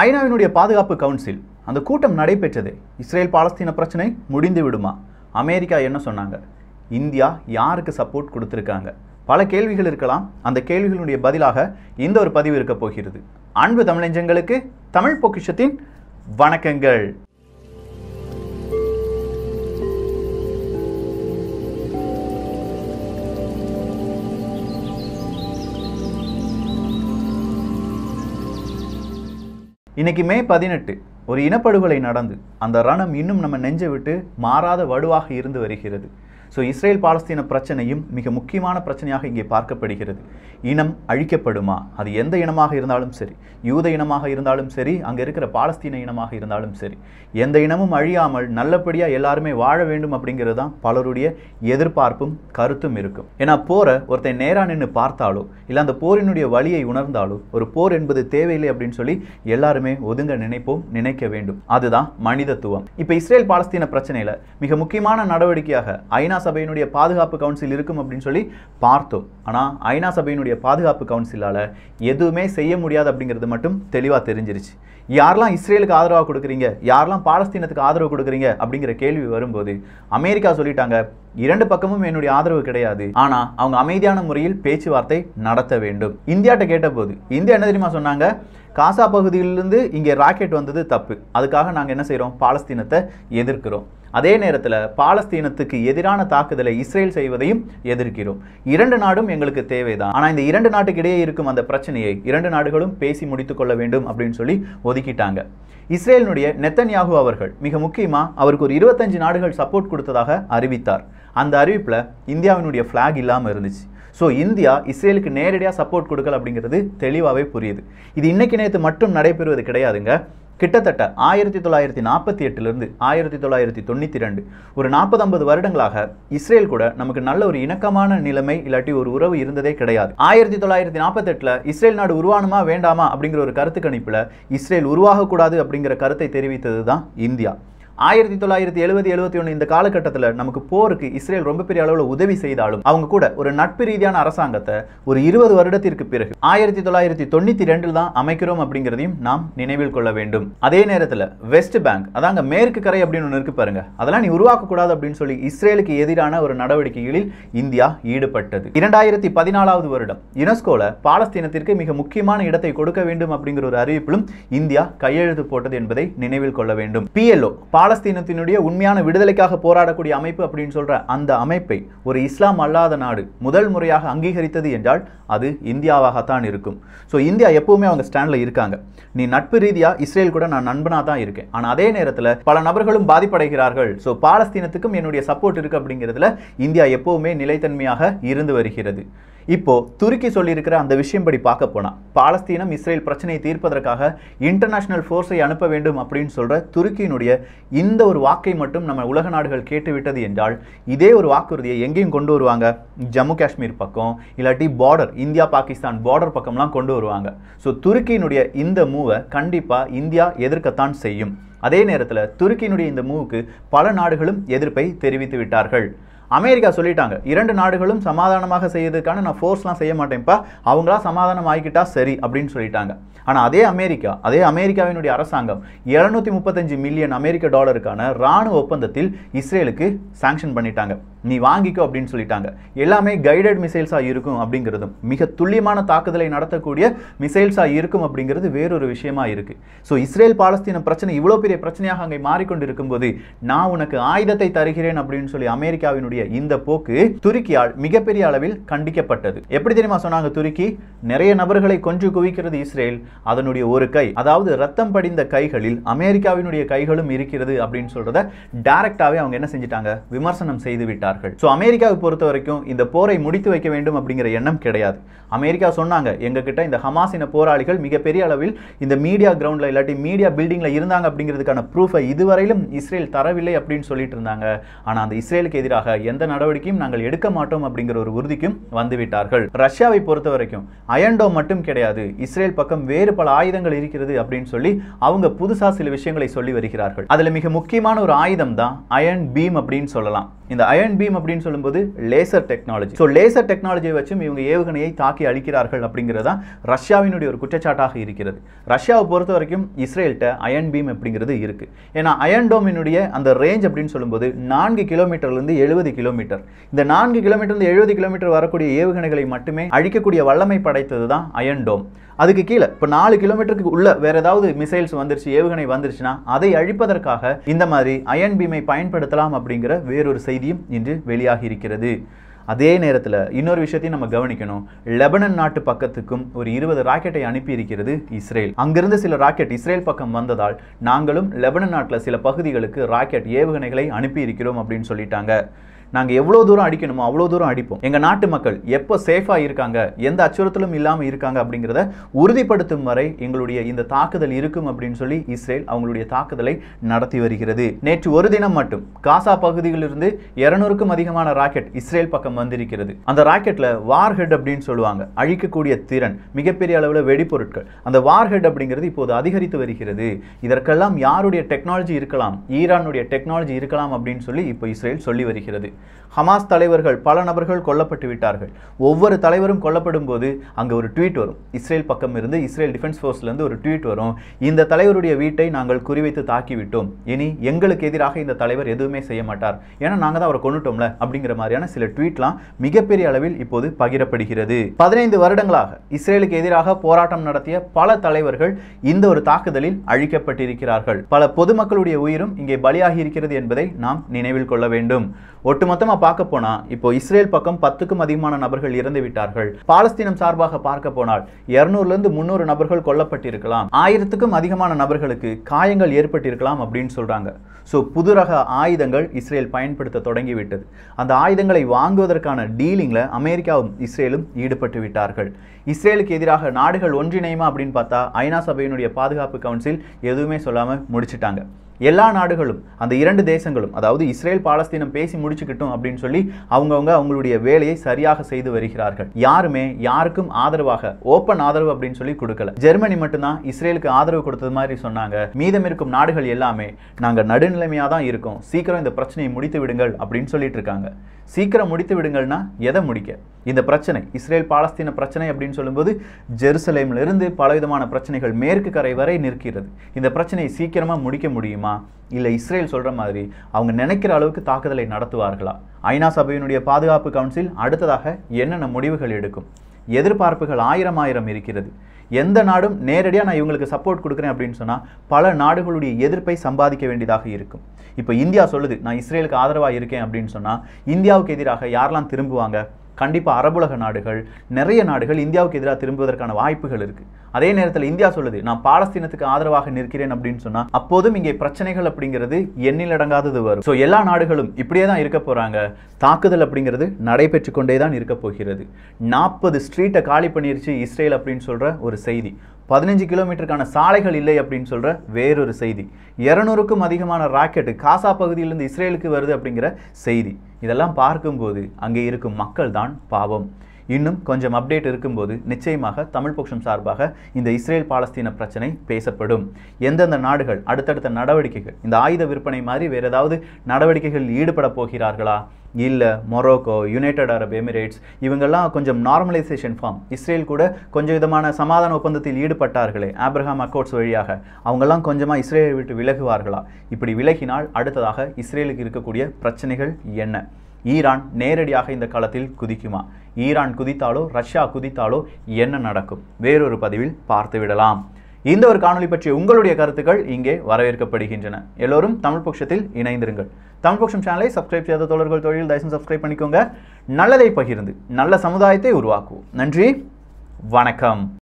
ஐநாவினுடைய பாதுகாப்பு கவுன்சில் அந்த கூட்டம் நடைபெற்றது இஸ்ரேல் பாலஸ்தீன பிரச்சனை முடிந்து விடுமா அமெரிக்கா என்ன சொன்னாங்க இந்தியா யாருக்கு சப்போர்ட் கொடுத்துருக்காங்க பல கேள்விகள் இருக்கலாம் அந்த கேள்விகளுடைய பதிலாக இந்த ஒரு பதிவு இருக்க போகிறது அன்பு தமிழஞ்சங்களுக்கு தமிழ் பொக்கிஷத்தின் வணக்கங்கள் இன்னைக்கு மே பதினெட்டு ஒரு இனப்படுகொலை நடந்து அந்த ரணம் இன்னும் நம்ம நெஞ்சை விட்டு மாறாத வடுவாக இருந்து வருகிறது ஸோ இஸ்ரேல் பாலஸ்தீன பிரச்சனையும் மிக முக்கியமான பிரச்சனையாக இங்கே பார்க்கப்படுகிறது இனம் அழிக்கப்படுமா அது எந்த இனமாக இருந்தாலும் சரி யூத இனமாக இருந்தாலும் சரி அங்கே இருக்கிற பாலஸ்தீன இனமாக இருந்தாலும் சரி எந்த இனமும் அழியாமல் நல்லபடியாக எல்லாருமே வாழ வேண்டும் அப்படிங்கிறது தான் பலருடைய எதிர்பார்ப்பும் கருத்தும் இருக்கும் ஏன்னா போரை ஒருத்தன் நேரா நின்று பார்த்தாலோ இல்லை அந்த போரினுடைய வழியை உணர்ந்தாலோ ஒரு போர் என்பது தேவையில்லை அப்படின்னு சொல்லி எல்லாருமே ஒதுங்க நினைப்போம் நினைக்க வேண்டும் அதுதான் மனிதத்துவம் இப்போ இஸ்ரேல் பாலஸ்தீன பிரச்சனையில் மிக முக்கியமான நடவடிக்கையாக ஐநா சபையினுடைய பாதுகாப்பு கவுன்சில் இருக்கும் அப்படின்னு சொல்லி பார்த்தோம் ஆனால் ஐநா சபையினுடைய பாதுகாப்பு கவுன்சிலால் எதுவுமே செய்ய முடியாது அப்படிங்கிறது மட்டும் தெளிவாக தெரிஞ்சிருச்சு யாரெல்லாம் இஸ்ரேலுக்கு ஆதரவாக கொடுக்குறீங்க யாரெல்லாம் பாலஸ்தீனத்துக்கு ஆதரவு கொடுக்குறீங்க அப்படிங்கிற கேள்வி வரும்போது அமெரிக்கா சொல்லிட்டாங்க இரண்டு பக்கமும் என்னுடைய ஆதரவு கிடையாது ஆனா அவங்க அமைதியான முறையில் பேச்சுவார்த்தை நடத்த வேண்டும் இந்தியாட்ட கேட்டபோது இந்தியா என்ன தெரியுமா சொன்னாங்க காசா பகுதியிலிருந்து இங்கே ராக்கெட் வந்தது தப்பு அதுக்காக நாங்கள் என்ன செய்கிறோம் பாலஸ்தீனத்தை எதிர்க்கிறோம் அதே நேரத்தில் பாலஸ்தீனத்துக்கு எதிரான தாக்குதலை இஸ்ரேல் செய்வதையும் எதிர்க்கிறோம் இரண்டு நாடும் எங்களுக்கு தேவைதான் ஆனால் இந்த இரண்டு நாட்டுக்கு இடையே இருக்கும் அந்த பிரச்சனையை இரண்டு நாடுகளும் பேசி முடித்துக் கொள்ள வேண்டும் அப்படின்னு சொல்லி ஒதுக்கிட்டாங்க இஸ்ரேலினுடைய நெத்தன்யாகு அவர்கள் மிக முக்கியமாக அவருக்கு ஒரு இருபத்தஞ்சு நாடுகள் சப்போர்ட் கொடுத்ததாக அறிவித்தார் அந்த அறிவிப்பில் இந்தியாவினுடைய ஃப்ளாக் இல்லாமல் இருந்துச்சு ஸோ இந்தியா இஸ்ரேலுக்கு நேரடியாக சப்போர்ட் கொடுக்கல அப்படிங்கிறது தெளிவாகவே புரியுது இது இன்னைக்கு நேற்று மட்டும் நடைபெறுவது கிடையாதுங்க கிட்டத்தட்ட ஆயிரத்தி தொள்ளாயிரத்தி நாற்பத்தி எட்டுலேருந்து ஆயிரத்தி தொள்ளாயிரத்தி தொண்ணூற்றி ரெண்டு ஒரு நாற்பது ஐம்பது வருடங்களாக இஸ்ரேல் கூட நமக்கு நல்ல ஒரு இணக்கமான நிலைமை இல்லாட்டி ஒரு உறவு இருந்ததே கிடையாது ஆயிரத்தி தொள்ளாயிரத்தி நாற்பத்தெட்டில் இஸ்ரேல் நாடு உருவானுமா வேண்டாமா அப்படிங்கிற ஒரு கருத்து கணிப்பில் இஸ்ரேல் உருவாகக்கூடாது அப்படிங்கிற கருத்தை தெரிவித்தது தான் இந்தியா ஆயிரத்தி தொள்ளாயிரத்தி எழுபது எழுபத்தி ஒன்று இந்த காலகட்டத்தில் நமக்கு போருக்கு இஸ்ரேல் ரொம்ப பெரிய அளவில் உதவி செய்தாலும் அவங்க கூட ஒரு நட்பு ரீதியான அரசாங்கத்தை ஒரு இருபது வருடத்திற்கு பிறகு ஆயிரத்தி தொள்ளாயிரத்தி தொண்ணூற்றி ரெண்டில் தான் அமைக்கிறோம் அப்படிங்கிறதையும் நாம் நினைவில் கொள்ள வேண்டும் அதே நேரத்தில் வெஸ்ட் பேங்க் அதாங்க மேற்கு கரை அப்படின்னு ஒன்று இருக்கு பாருங்க அதெல்லாம் நீ உருவாக்கக்கூடாது அப்படின்னு சொல்லி இஸ்ரேலுக்கு எதிரான ஒரு நடவடிக்கைகளில் இந்தியா ஈடுபட்டது இரண்டாயிரத்தி பதினாலாவது வருடம் யுனெஸ்கோல பாலஸ்தீனத்திற்கு மிக முக்கியமான இடத்தை கொடுக்க வேண்டும் அப்படிங்கிற ஒரு அறிவிப்பிலும் இந்தியா கையெழுத்து போட்டது என்பதை நினைவில் கொள்ள வேண்டும் பிஎல்ஓ பாலஸ்தீனத்தினுடைய உண்மையான விடுதலைக்காக போராடக்கூடிய அமைப்பு அப்படின்னு சொல்ற அந்த அமைப்பை ஒரு இஸ்லாம் அல்லாத நாடு முதல் முறையாக அங்கீகரித்தது என்றால் அது இந்தியாவாகத்தான் இருக்கும் ஸோ இந்தியா எப்பவுமே அவங்க ஸ்டாண்டில் இருக்காங்க நீ நட்பு ரீதியாக இஸ்ரேல் கூட நான் நண்பனாக தான் இருக்கேன் ஆனால் அதே நேரத்தில் பல நபர்களும் பாதிப்படைகிறார்கள் ஸோ பாலஸ்தீனத்துக்கும் என்னுடைய சப்போர்ட் இருக்கு அப்படிங்கிறதுல இந்தியா எப்பவுமே நிலைத்தன்மையாக இருந்து வருகிறது இப்போ துருக்கி சொல்லியிருக்கிற அந்த விஷயம் படி பார்க்க போனா பாலஸ்தீனம் இஸ்ரேல் பிரச்சனையை தீர்ப்பதற்காக இன்டர்நேஷனல் ஃபோர்ஸை அனுப்ப வேண்டும் அப்படின்னு சொல்ற துருக்கியினுடைய இந்த ஒரு வாக்கை மட்டும் நம்ம உலக நாடுகள் கேட்டுவிட்டது என்றால் இதே ஒரு வாக்குறுதியை எங்கேயும் கொண்டு வருவாங்க ஜம்மு காஷ்மீர் பக்கம் இல்லாட்டி பார்டர் இந்தியா பாகிஸ்தான் பார்டர் பக்கம்லாம் கொண்டு வருவாங்க ஸோ துருக்கியினுடைய இந்த மூவை கண்டிப்பாக இந்தியா எதிர்க்கத்தான் செய்யும் அதே நேரத்தில் துருக்கியினுடைய இந்த மூவுக்கு பல நாடுகளும் எதிர்ப்பை தெரிவித்து விட்டார்கள் அமெரிக்கா சொல்லிட்டாங்க இரண்டு நாடுகளும் சமாதானமாக செய்யறதுக்கான நான் ஃபோர்ஸ்லாம் செய்ய மாட்டேன்ப்பா அவங்களா சமாதானம் ஆகிக்கிட்டா சரி அப்படின்னு சொல்லிட்டாங்க ஆனால் அதே அமெரிக்கா அதே அமெரிக்காவினுடைய அரசாங்கம் எழுநூற்றி முப்பத்தஞ்சு மில்லியன் அமெரிக்க டாலருக்கான ராணுவ ஒப்பந்தத்தில் இஸ்ரேலுக்கு சாங்ஷன் பண்ணிட்டாங்க நீ வாங்கிக்கோ அப்படின்னு சொல்லிட்டாங்க எல்லாமே கைடட் மிசைல்ஸாக இருக்கும் அப்படிங்கிறதும் மிக துல்லியமான தாக்குதலை நடத்தக்கூடிய மிசைல்ஸாக இருக்கும் அப்படிங்கிறது வேறொரு விஷயமா இருக்கு ஸோ இஸ்ரேல் பாலஸ்தீன பிரச்சனை இவ்வளோ பெரிய பிரச்சனையாக அங்கே மாறிக்கொண்டு இருக்கும்போது நான் உனக்கு ஆயுதத்தை தருகிறேன் அப்படின்னு சொல்லி அமெரிக்காவினுடைய இந்த போக்கு துருக்கியால் மிகப்பெரிய அளவில் கண்டிக்கப்பட்டது எப்படி தெரியுமா சொன்னாங்க துருக்கி நிறைய நபர்களை கொன்று குவிக்கிறது இஸ்ரேல் அதனுடைய ஒரு கை அதாவது ரத்தம் படிந்த கைகளில் அமெரிக்காவினுடைய கைகளும் இருக்கிறது அப்படின்னு சொல்றத டைரக்டாவே அவங்க என்ன செஞ்சிட்டாங்க விமர்சனம் செய்து விட்டார்கள் ஸோ அமெரிக்காவை பொறுத்த வரைக்கும் இந்த போரை முடித்து வைக்க வேண்டும் அப்படிங்கிற எண்ணம் கிடையாது அமெரிக்கா சொன்னாங்க எங்ககிட்ட இந்த ஹமாஸின போராளிகள் மிகப்பெரிய அளவில் இந்த மீடியா கிரவுண்ட்ல இல்லாட்டி மீடியா பில்டிங்ல இருந்தாங்க அப்படிங்கிறதுக்கான ப்ரூஃபை இதுவரையிலும் இஸ்ரேல் தரவில்லை அப்படின்னு சொல்லிட்டு இருந்தாங்க ஆனா அந்த இஸ்ரேலுக்கு எதிராக எந்த நடவடிக்கையும் நாங்கள் எடுக்க மாட்டோம் அப்படிங்கிற ஒரு உறுதிக்கும் வந்துவிட்டார்கள் ரஷ்யாவை பொறுத்த வரைக்கும் அயன்டோ மட்டும் கிடையாது இஸ்ரேல் பக்கம் வேறு பல ஆயுதங்கள் இருக்கிறது அப்படின்னு சொல்லி அவங்க புதுசா சில விஷயங்களை சொல்லி வருகிறார்கள் அதுல மிக முக்கியமான ஒரு ஆயுதம் தான் அயன் பீம் அப்படின்னு சொல்லலாம் இந்த அயன் பீம் அப்படின்னு சொல்லும்போது லேசர் டெக்னாலஜி ஸோ லேசர் டெக்னாலஜியை வச்சும் இவங்க ஏவுகணையை தாக்கி அழிக்கிறார்கள் அப்படிங்கிறதா ரஷ்யாவினுடைய ஒரு குற்றச்சாட்டாக இருக்கிறது ரஷ்யாவை பொறுத்த வரைக்கும் இஸ்ரேல்கிட்ட அயன் பீம் அப்படிங்கிறது இருக்கு ஏன்னா அயன் டோமினுடைய அந்த ரேஞ்ச் அப்படின்னு சொல்லும்போது நான்கு கிலோமீட்டர்லேருந்து எழுபது கிலோமீட்டர் இந்த நான்கு கிலோமீட்டர்லேருந்து எழுபது கிலோமீட்டர் வரக்கூடிய ஏவுகணைகளை மட்டுமே அழிக்கக்கூடிய வல்லமை படைத்தது தான் அயன் டோம் அதுக்கு கீழே இப்போ நாலு கிலோமீட்டருக்கு உள்ள வேற ஏதாவது மிசைல்ஸ் வந்துருச்சு ஏவுகணை வந்துருச்சுன்னா அதை அழிப்பதற்காக இந்த மாதிரி அயன் பீமை பயன்படுத்தலாம் அப்படிங்கிற வேறொரு செய்தியும் இன்று வெளியாகி இருக்கிறது அதே நேரத்தில் இன்னொரு விஷயத்தையும் நம்ம கவனிக்கணும் லெபனன் நாட்டு பக்கத்துக்கும் ஒரு இருபது ராக்கெட்டை அனுப்பி இருக்கிறது இஸ்ரேல் அங்கிருந்து சில ராக்கெட் இஸ்ரேல் பக்கம் வந்ததால் நாங்களும் லெபனன் நாட்டில் சில பகுதிகளுக்கு ராக்கெட் ஏவுகணைகளை அனுப்பி இருக்கிறோம் அப்படின்னு சொல்லிட்டாங்க நாங்கள் எவ்வளோ தூரம் அடிக்கணுமோ அவ்வளோ தூரம் அடிப்போம் எங்கள் நாட்டு மக்கள் எப்போ சேஃபாக இருக்காங்க எந்த அச்சுறுத்தலும் இல்லாமல் இருக்காங்க அப்படிங்கிறத உறுதிப்படுத்தும் வரை எங்களுடைய இந்த தாக்குதல் இருக்கும் அப்படின்னு சொல்லி இஸ்ரேல் அவங்களுடைய தாக்குதலை நடத்தி வருகிறது நேற்று ஒரு தினம் மட்டும் காசா பகுதியிலிருந்து இருநூறுக்கும் அதிகமான ராக்கெட் இஸ்ரேல் பக்கம் வந்திருக்கிறது அந்த ராக்கெட்ல வார்ஹெட் அப்படின்னு சொல்லுவாங்க அழிக்கக்கூடிய திறன் மிகப்பெரிய அளவில் வெடிப்பொருட்கள் அந்த வார்ஹெட் அப்படிங்கிறது இப்போது அதிகரித்து வருகிறது இதற்கெல்லாம் யாருடைய டெக்னாலஜி இருக்கலாம் ஈரானுடைய டெக்னாலஜி இருக்கலாம் அப்படின்னு சொல்லி இப்போ இஸ்ரேல் சொல்லி வருகிறது ஹமாஸ் தலைவர்கள் பல நபர்கள் கொல்லப்பட்டு விட்டார்கள் ஒவ்வொரு தலைவரும் கொல்லப்படும் போது அங்கே ஒரு ட்வீட் வரும் இஸ்ரேல் பக்கம் இருந்து இஸ்ரேல் டிஃபென்ஸ் ஃபோர்ஸ்லேருந்து ஒரு ட்வீட் வரும் இந்த தலைவருடைய வீட்டை நாங்கள் குறிவைத்து தாக்கிவிட்டோம் இனி எங்களுக்கு எதிராக இந்த தலைவர் எதுவுமே செய்ய மாட்டார் ஏன்னா நாங்கள் தான் அவரை கொண்டுட்டோம்ல அப்படிங்கிற மாதிரியான சில ட்வீட்லாம் மிகப்பெரிய அளவில் இப்போது பகிரப்படுகிறது பதினைந்து வருடங்களாக இஸ்ரேலுக்கு எதிராக போராட்டம் நடத்திய பல தலைவர்கள் இந்த ஒரு தாக்குதலில் அழிக்கப்பட்டிருக்கிறார்கள் பல பொதுமக்களுடைய உயிரும் இங்கே பலியாகி இருக்கிறது என்பதை நாம் நினைவில் கொள்ள வேண்டும் ஒட்டுமொத்தமா பார்க்க போனா இப்போ இஸ்ரேல் பக்கம் பத்துக்கும் அதிகமான நபர்கள் இறந்து விட்டார்கள் பாலஸ்தீனம் சார்பாக பார்க்க போனால் இருநூறுல இருந்து முன்னூறு நபர்கள் கொல்லப்பட்டிருக்கலாம் ஆயிரத்துக்கும் அதிகமான நபர்களுக்கு காயங்கள் ஏற்பட்டிருக்கலாம் அப்படின்னு சொல்றாங்க ஸோ புது ரக ஆயுதங்கள் இஸ்ரேல் பயன்படுத்த தொடங்கிவிட்டது அந்த ஆயுதங்களை வாங்குவதற்கான டீலிங்கில் அமெரிக்காவும் இஸ்ரேலும் ஈடுபட்டு விட்டார்கள் இஸ்ரேலுக்கு எதிராக நாடுகள் ஒன்றிணையுமா அப்படின்னு பார்த்தா ஐநா சபையினுடைய பாதுகாப்பு கவுன்சில் எதுவுமே சொல்லாமல் முடிச்சிட்டாங்க எல்லா நாடுகளும் அந்த இரண்டு தேசங்களும் அதாவது இஸ்ரேல் பாலஸ்தீனம் பேசி முடிச்சுக்கிட்டோம் அப்படின்னு சொல்லி அவங்கவுங்க அவங்களுடைய வேலையை சரியாக செய்து வருகிறார்கள் யாருமே யாருக்கும் ஆதரவாக ஓப்பன் ஆதரவு அப்படின்னு சொல்லி கொடுக்கல ஜெர்மனி மட்டும்தான் இஸ்ரேலுக்கு ஆதரவு கொடுத்தது மாதிரி சொன்னாங்க மீதம் இருக்கும் நாடுகள் எல்லாமே நாங்கள் நடுநிலைமையாக தான் இருக்கோம் சீக்கிரம் இந்த பிரச்சனையை முடித்து விடுங்கள் அப்படின்னு சொல்லிட்டு இருக்காங்க சீக்கிரம் முடித்து விடுங்கள்னா எதை முடிக்க இந்த பிரச்சனை இஸ்ரேல் பாலஸ்தீன பிரச்சனை அப்படின்னு சொல்லும்போது ஜெருசலேம்ல இருந்து பலவிதமான பிரச்சனைகள் மேற்கு கரை வரை நிற்கிறது இந்த பிரச்சனையை சீக்கிரமா முடிக்க முடியுமா இல்லை இஸ்ரேல் சொல்ற மாதிரி அவங்க நினைக்கிற அளவுக்கு தாக்குதலை நடத்துவார்களா ஐநா சபையினுடைய பாதுகாப்பு கவுன்சில் அடுத்ததாக என்னென்ன முடிவுகள் எடுக்கும் எதிர்பார்ப்புகள் ஆயிரம் ஆயிரம் இருக்கிறது எந்த நாடும் நேரடியாக நான் இவங்களுக்கு சப்போர்ட் கொடுக்குறேன் அப்படின்னு சொன்னால் பல நாடுகளுடைய எதிர்ப்பை சம்பாதிக்க வேண்டியதாக இருக்கும் இப்போ இந்தியா சொல்லுது நான் இஸ்ரேலுக்கு ஆதரவாக இருக்கேன் அப்படின்னு சொன்னால் இந்தியாவுக்கு எதிராக யாரெல்லாம் திரும்புவாங்க கண்டிப்பாக அரபுலக நாடுகள் நிறைய நாடுகள் இந்தியாவுக்கு எதிராக திரும்புவதற்கான வாய்ப்புகள் இருக்கு அதே நேரத்தில் இந்தியா சொல்லுது நான் பாலஸ்தீனத்துக்கு ஆதரவாக நிற்கிறேன் அப்படின்னு சொன்னா அப்போதும் இங்கே பிரச்சனைகள் அப்படிங்கிறது எண்ணிலடங்காதது வரும் ஸோ எல்லா நாடுகளும் இப்படியே தான் இருக்க போறாங்க தாக்குதல் அப்படிங்கிறது நடைபெற்று கொண்டே தான் இருக்க போகிறது நாற்பது ஸ்ட்ரீட்டை காலி பண்ணிருச்சு இஸ்ரேல் அப்படின்னு சொல்ற ஒரு செய்தி பதினஞ்சு கிலோமீட்டருக்கான சாலைகள் இல்லை அப்படின்னு சொல்ற வேறொரு செய்தி இருநூறுக்கும் அதிகமான ராக்கெட் காசா பகுதியிலிருந்து இஸ்ரேலுக்கு வருது அப்படிங்கிற செய்தி இதெல்லாம் பார்க்கும்போது அங்கே இருக்கும் மக்கள் தான் பாவம் இன்னும் கொஞ்சம் அப்டேட் இருக்கும்போது நிச்சயமாக தமிழ் பட்சம் சார்பாக இந்த இஸ்ரேல் பாலஸ்தீன பிரச்சனை பேசப்படும் எந்தெந்த நாடுகள் அடுத்தடுத்த நடவடிக்கைகள் இந்த ஆயுத விற்பனை மாதிரி வேற ஏதாவது நடவடிக்கைகளில் ஈடுபட போகிறார்களா இல்லை மொரோக்கோ யுனைடெட் அரப் எமிரேட்ஸ் இவங்கெல்லாம் கொஞ்சம் நார்மலைசேஷன் ஃபார்ம் இஸ்ரேல் கூட கொஞ்சம் விதமான சமாதான ஒப்பந்தத்தில் ஈடுபட்டார்களே ஆப்ரஹாம் அக்கோட்ஸ் வழியாக அவங்கெல்லாம் கொஞ்சமாக இஸ்ரேலை விட்டு விலகுவார்களா இப்படி விலகினால் அடுத்ததாக இஸ்ரேலுக்கு இருக்கக்கூடிய பிரச்சனைகள் என்ன ஈரான் நேரடியாக இந்த களத்தில் குதிக்குமா ஈரான் குதித்தாலோ ரஷ்யா குதித்தாலோ என்ன நடக்கும் வேறொரு பதிவில் பார்த்து விடலாம் இந்த ஒரு காணொளி பற்றிய உங்களுடைய கருத்துக்கள் இங்கே வரவேற்கப்படுகின்றன எல்லோரும் தமிழ் பட்சத்தில் இணைந்திருங்கள் தமிழ் பட்சம் சேனலை சப்ஸ்கிரைப் செய்யாத தோழர்கள் தொழில் தயவுசெய்து சப்ஸ்கிரைப் பண்ணிக்கோங்க நல்லதை பகிர்ந்து நல்ல சமுதாயத்தை உருவாக்குவோம் நன்றி வணக்கம்